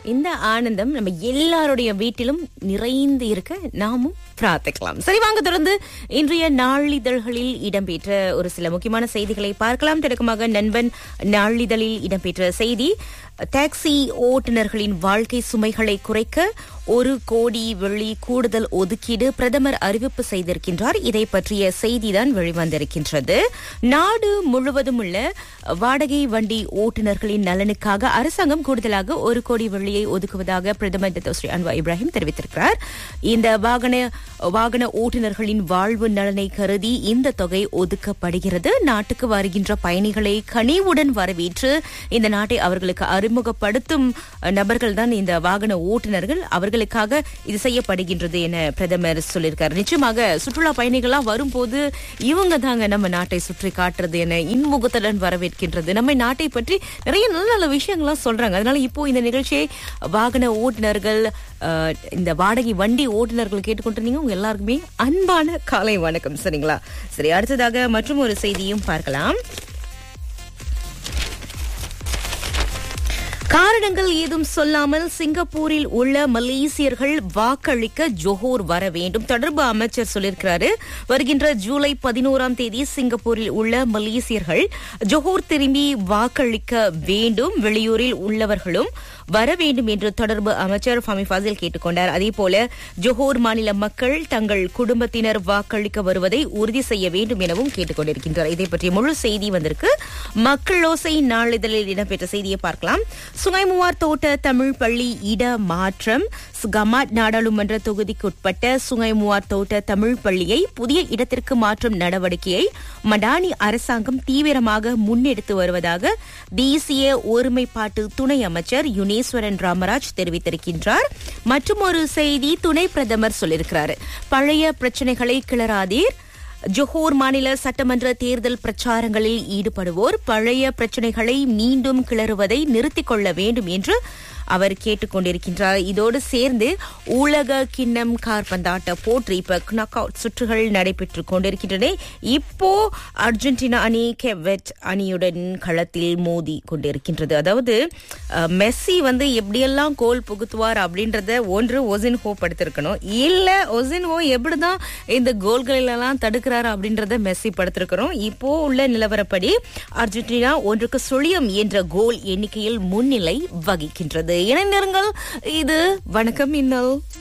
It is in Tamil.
இந்த ஆனந்தம் நம்ம எல்லாருடைய வீட்டிலும் நிறைந்து இருக்க நாமும் பிரார்த்திக்கலாம் சரி வாங்க தொடர்ந்து இன்றைய நாளிதழ்களில் இடம்பெற்ற ஒரு சில முக்கியமான செய்திகளை பார்க்கலாம் தொடக்கமாக நண்பன் நாளிதழில் இடம்பெற்ற செய்தி டாக்ஸி ஓட்டுநர்களின் வாழ்க்கை சுமைகளை குறைக்க ஒரு கோடி வெள்ளி கூடுதல் ஒதுக்கீடு பிரதமர் அறிவிப்பு செய்திருக்கின்றார் இதை பற்றிய செய்திதான் வெளிவந்திருக்கின்றது நாடு முழுவதும் உள்ள வாடகை வண்டி ஓட்டுநர்களின் நலனுக்காக அரசாங்கம் கூடுதலாக ஒரு கோடி வெள்ளியை ஒதுக்குவதாக பிரதமர் டத்தோ ஸ்ரீ அன்வர் இப்ராஹிம் தெரிவித்திருக்கிறார் இந்த வாகன வாகன ஓட்டுநர்களின் வாழ்வு நலனை கருதி இந்த தொகை ஒதுக்கப்படுகிறது நாட்டுக்கு வருகின்ற பயணிகளை கனிவுடன் வரவேற்று இந்த நாட்டை அவர்களுக்கு அறிமுகப்படுத்தும் நபர்கள் தான் இந்த வாகன ஓட்டுநர்கள் அவர்களுக்காக இது செய்யப்படுகின்றது என பிரதமர் சொல்லியிருக்கார் நிச்சயமாக சுற்றுலா பயணிகள்லாம் வரும்போது இவங்க தாங்க நம்ம நாட்டை சுற்றி காட்டுறது என இன்முகத்துடன் வரவேற்கின்றது நம்ம நாட்டை பற்றி நிறைய நல்ல நல்ல விஷயங்கள்லாம் சொல்றாங்க அதனால இப்போ இந்த நிகழ்ச்சியை வாகன ஓட்டுநர்கள் அஹ், இந்த வாடகை வண்டி ஓட்டுநர்கள் கேட்டுக்கொண்டிருந்தீங்க உங்க எல்லாருக்குமே அன்பான காலை வணக்கம் சரிங்களா சரி அடுத்ததாக மற்றும் ஒரு செய்தியும் பார்க்கலாம் காரணங்கள் ஏதும் சொல்லாமல் சிங்கப்பூரில் உள்ள மலேசியர்கள் வாக்களிக்க ஜோஹோர் வர வேண்டும் தொடர்பு அமைச்சர் சொல்லியிருக்கிறாரு வருகின்ற ஜூலை பதினோராம் தேதி சிங்கப்பூரில் உள்ள மலேசியர்கள் ஜோஹோர் திரும்பி வாக்களிக்க வேண்டும் வெளியூரில் உள்ளவர்களும் வர வேண்டும் என்று தொடர்பு அமைச்சர் ஃபமி ஃபாசில் கேட்டுக்கொண்டார் அதேபோல ஜோஹோர் மாநில மக்கள் தங்கள் குடும்பத்தினர் வாக்களிக்க வருவதை உறுதி செய்ய வேண்டும் எனவும் கேட்டுக்கொண்டிருக்கின்றனர் இதை பற்றிய முழு செய்தி வந்திருக்கு மக்களோசை நாளிதழில் இடம்பெற்ற செய்தியை பார்க்கலாம் சுங்கைமுவார் தோட்ட தமிழ் பள்ளி இட மாற்றம் கமாட் நாடாளுமன்ற தொகுதிக்குட்பட்ட சுங்கைமுவார் தோட்ட தமிழ் பள்ளியை புதிய இடத்திற்கு மாற்றும் நடவடிக்கையை மடானி அரசாங்கம் தீவிரமாக முன்னெடுத்து வருவதாக தேசிய ஒருமைப்பாட்டு துணை அமைச்சர் யுனேஸ்வரன் ராமராஜ் தெரிவித்திருக்கின்றார் மற்றும் ஒரு செய்தி துணை பிரதமர் சொல்லியிருக்கிறார் பழைய பிரச்சனைகளை கிளறாதீர் ஜொஹோர் மாநில சட்டமன்ற தேர்தல் பிரச்சாரங்களில் ஈடுபடுவோர் பழைய பிரச்சனைகளை மீண்டும் கிளறுவதை நிறுத்திக் கொள்ள வேண்டும் என்று அவர் கேட்டுக்கொண்டிருக்கின்றார் இதோடு சேர்ந்து உலக கிண்ணம் கார்பந்தாட்ட போட்டி இப்ப knock out சுற்றுகள் நடைபெற்றுக் கொண்டிருக்கின்றன இப்போ அர்ஜென்டினா அணி கெவெட் அணியுடன் களத்தில் மோதி கொண்டிருக்கின்றது அதாவது அஹ், மெஸ்ஸி வந்து எப்படியெல்லாம் கோல் புகுத்துவார் அப்படின்றத ஒன்று ஒசின்ஹோ படுத்திருக்கணும் இல்ல ஒசின்ஹோ எப்படிதான் இந்த கோல்கள் எல்லாம் தடுக்கிறாரு அப்படின்றத மெஸ்ஸி படுத்திருக்கிறோம் இப்போ உள்ள நிலவரப்படி அர்ஜென்டினா ஒன்றுக்கு சுழியம் என்ற கோல் எண்ணிக்கையில் முன்னிலை வகிக்கின்றது இணைந்திருங்கள் இது வணக்கம் இன்னல்